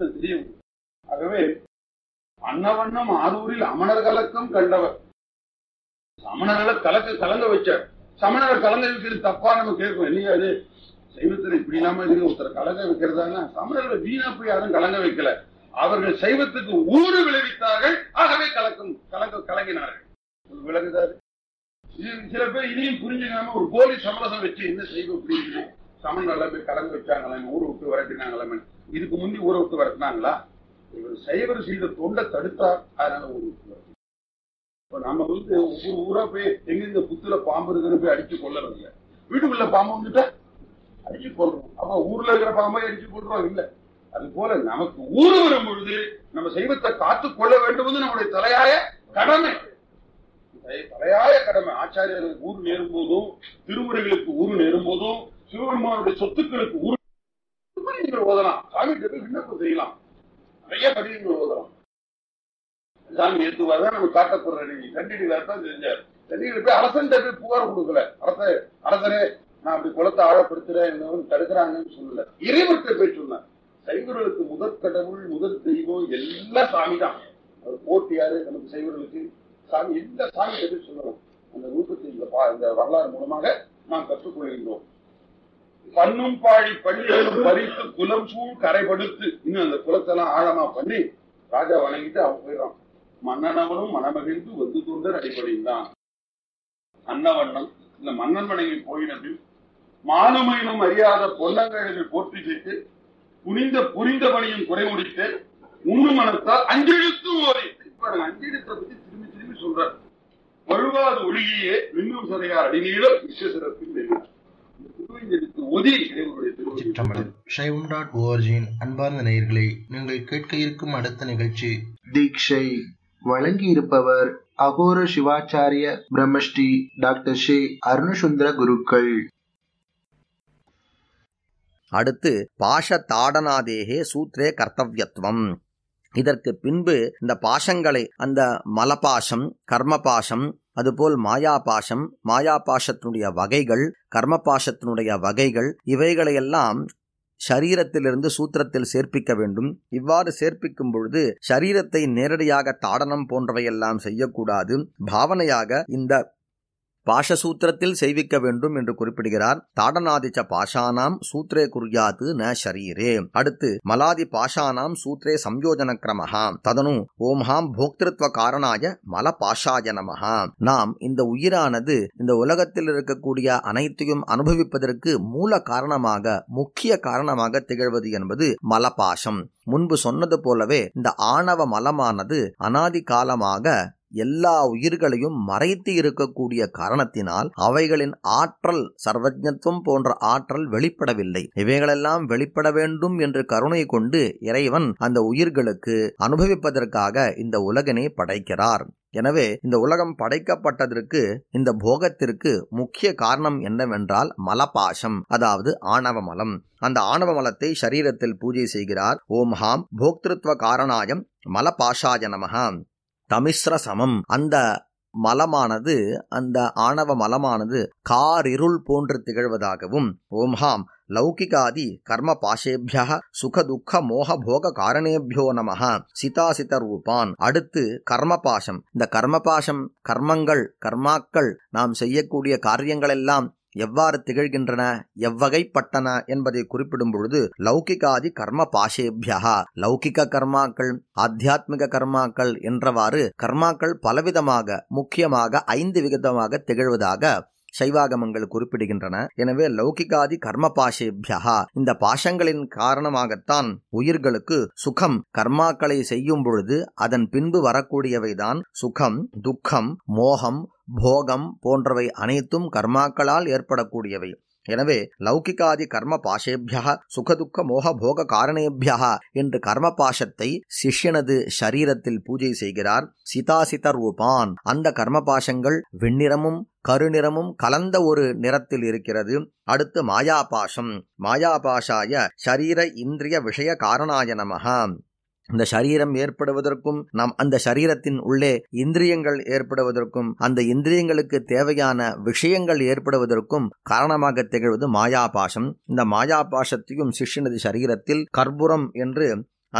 கூட்டம் தெரிய வரும். ஆகவே அன்னவண்ணம் ஆரூரில் அமணர் கலக்கம் கண்டவர் சமணர்களை கலக்க கலங்க வச்சார் சமணர் கலங்க வைக்கிறது தப்பா நம்ம கேட்கும் இல்லையா அது சைவத்துல இப்படி இல்லாம இது ஒருத்தர் கலங்க வைக்கிறதானா சமணர்களை வீணா போய் யாரும் கலங்க வைக்கல அவர்கள் சைவத்துக்கு ஊறு விளைவித்தார்கள் ஆகவே கலக்கும் கலங்க கலங்கினார்கள் உங்களுக்கு விளங்குதாரு இது சில பேர் இதையும் புரிஞ்சுக்காம ஒரு போலி சமரசம் வச்சு என்ன செய்வோம் அப்படின்னு சமணர்களை போய் கலங்க வச்சாங்களே ஊரை விட்டு விரட்டினாங்களே இதுக்கு முந்தி ஊரை விட்டு விரட்டினாங்களா இவர் சைவர் செய்த தொண்டை தடுத்தார் அதனால ஊரை விட்டு விரட்டினார். இப்ப நம்ம வந்து ஒவ்வொரு ஊரா போய் எங்க புத்துல பாம்பு இருக்குன்னு போய் அடிச்சு கொள்ளறது இல்ல வீட்டுக்குள்ள பாம்பு வந்துட்டா அடிச்சு கொள்றோம் அப்ப ஊர்ல இருக்கிற பாம்பை அடிச்சு கொள்றோம் இல்ல அது போல நமக்கு ஊரு வரும் பொழுது நம்ம சைவத்தை காத்து கொள்ள வேண்டுவது நம்முடைய தலையாய கடமை தலை- தலையாய கடமை ஆச்சாரியர்களுக்கு ஊர் நேரும் போதும் திருமுறைகளுக்கு ஊர் நேரும் போதும் சிவபெருமானுடைய சொத்துக்களுக்கு ஊர் நீங்கள் ஓதலாம் சாமி கிட்ட போய் விண்ணப்பம் செய்யலாம் நிறைய பதிவுகள் ஓதலாம் சாமி ஏத்துவாதான் நம்ம காட்டப்படுற நீங்க கண்டிப்பாக தான் செஞ்சார் கண்டிப்பாக போய் அரசன் போய் புகார் கொடுக்கல அரச அரசரே நான் அப்படி குளத்தை ஆழப்படுத்துறேன் என்னை வந்து தடுக்கிறாங்கன்னு சொல்லல இறைவர்கிட்ட போய் சொன்னார் சைவர்களுக்கு முதற் கடவுள் முதல் தெய்வம் எல்லாம் சாமி தான் அவர் போட்டியாரு நமக்கு சைவர்களுக்கு சாமி எந்த சாமி போய் சொல்லணும் அந்த நூற்றத்தை இந்த பா- இந்த வரலாறு மூலமாக நாம் கற்றுக்கொள்கின்றோம் பண்ணும் பாழி பள்ளிகளும் பறித்து குலம் சூழ் கரைபடுத்து இன்னும் அந்த குலத்தெல்லாம் ஆழமா பண்ணி ராஜா வணங்கிட்டு அவன் போயிடறான் மன்னனவனும் மணமகிழ்ந்து வந்து தொண்டர் அடிப்படையில் தான் அன்னவண்ணம் இந்த மன்னன் மனைவி போயினது மானுமையினும் அறியாத பொன்னங்கழில் போற்றி செய்து புனிந்த புரிந்த பணியும் குறை முடித்து உண்ணும் மனத்தால் அஞ்செழுத்தும் ஓரி இப்ப அஞ்செழுத்தை பத்தி திரும்பி திரும்பி சொல்றார் வழுவாது ஒழுகியே மின்னும் சரையார் அடிநீளம் விஸ்வசிறப்பின் வெளியார் திருவஞ்செழுத்து ஒதி இறைவனுடைய திருவடி சிற்றம்பலம் சைவம் டாட் ஓஆர்ஜியின் அன்பார்ந்த நேயர்களை நீங்கள் கேட்க இருக்கும் அடுத்த நிகழ்ச்சி தீட்சை வழங்கி இருப்பவர் அகோர சிவாச்சாரிய பிரம்மஸ்ரீ டாக்டர் ஷே அருணசுந்தர குருக்கள் அடுத்து பாஷ தாடனாதேகே சூத்ரே கர்த்தவ்யத்துவம் இதற்கு பின்பு இந்த பாஷங்களை அந்த மலபாஷம் கர்மபாஷம் அதுபோல் மாயாபாஷம் மாயாபாஷத்தினுடைய வகைகள் கர்மபாஷத்தினுடைய வகைகள் இவைகளையெல்லாம் ஷரீரத்திலிருந்து சூத்திரத்தில் சேர்ப்பிக்க வேண்டும் இவ்வாறு சேர்ப்பிக்கும் பொழுது ஷரீரத்தை நேரடியாக தாடனம் போன்றவையெல்லாம் செய்யக்கூடாது பாவனையாக இந்த பாஷசூத்திரத்தில் செய்விக்க வேண்டும் என்று குறிப்பிடுகிறார் தாடனாதிச்ச பாஷானாம் சூத்ரே குறியாது ந ஷரீரே அடுத்து மலாதி பாஷானாம் சூத்ரே சம்யோஜன கிரமஹா ததனு ஓம்ஹாம் போக்திருத்வ காரணாய மல பாஷாய நமஹா நாம் இந்த உயிரானது இந்த உலகத்தில் இருக்கக்கூடிய அனைத்தையும் அனுபவிப்பதற்கு மூல காரணமாக முக்கிய காரணமாக திகழ்வது என்பது மலபாஷம் முன்பு சொன்னது போலவே இந்த ஆணவ மலமானது அனாதி காலமாக எல்லா உயிர்களையும் மறைத்து இருக்கக்கூடிய காரணத்தினால் அவைகளின் ஆற்றல் சர்வஜத்துவம் போன்ற ஆற்றல் வெளிப்படவில்லை இவைகளெல்லாம் வெளிப்பட வேண்டும் என்று கருணை கொண்டு இறைவன் அந்த உயிர்களுக்கு அனுபவிப்பதற்காக இந்த உலகினை படைக்கிறார் எனவே இந்த உலகம் படைக்கப்பட்டதற்கு இந்த போகத்திற்கு முக்கிய காரணம் என்னவென்றால் மலபாஷம் அதாவது ஆணவ மலம் அந்த ஆணவ மலத்தை சரீரத்தில் பூஜை செய்கிறார் ஓம் ஹாம் போக்திருத்வ காரணாயம் மலபாஷாய நமகாம் தமிஸ்ர சமம் அந்த மலமானது அந்த ஆணவ மலமானது காரிருள் போன்று திகழ்வதாகவும் ஓம்ஹாம் லௌகிகாதி கர்ம பாஷேபிய சுக துக்க மோக போக காரணேபியோ நமஹ சிதாசித ரூபான் அடுத்து கர்மபாஷம் இந்த கர்மபாஷம் கர்மங்கள் கர்மாக்கள் நாம் செய்யக்கூடிய காரியங்களெல்லாம் எவ்வாறு திகழ்கின்றன எவ்வகைப்பட்டன என்பதை குறிப்பிடும் பொழுது லௌகிகாதி கர்ம பாஷேபியா லௌகிக கர்மாக்கள் ஆத்தியாத்மிக கர்மாக்கள் என்றவாறு கர்மாக்கள் பலவிதமாக முக்கியமாக ஐந்து விதமாக திகழ்வதாக சைவாகமங்கள் குறிப்பிடுகின்றன எனவே லௌகிகாதி கர்ம பாஷேபியா இந்த பாஷங்களின் காரணமாகத்தான் உயிர்களுக்கு சுகம் கர்மாக்களை செய்யும் பொழுது அதன் பின்பு வரக்கூடியவைதான் சுகம் துக்கம் மோகம் போகம் போன்றவை அனைத்தும் கர்மாக்களால் ஏற்படக்கூடியவை எனவே லௌகிகாதி கர்ம பாஷேபியா சுகதுக்க மோக போக காரணேபியா என்று கர்ம பாஷத்தை சிஷ்யனது ஷரீரத்தில் பூஜை செய்கிறார் சிதாசித ரூபான் அந்த கர்ம பாஷங்கள் வெண்ணிறமும் கருநிறமும் கலந்த ஒரு நிறத்தில் இருக்கிறது அடுத்து மாயாபாஷம் மாயாபாஷாய ஷரீர இந்திரிய விஷய காரணாய நமகா இந்த சரீரம் ஏற்படுவதற்கும் நாம் அந்த சரீரத்தின் உள்ளே இந்திரியங்கள் ஏற்படுவதற்கும் அந்த இந்திரியங்களுக்கு தேவையான விஷயங்கள் ஏற்படுவதற்கும் காரணமாக திகழ்வது மாயாபாசம் இந்த மாயாபாசத்தையும் சிஷ்யனது சரீரத்தில் கற்பூரம் என்று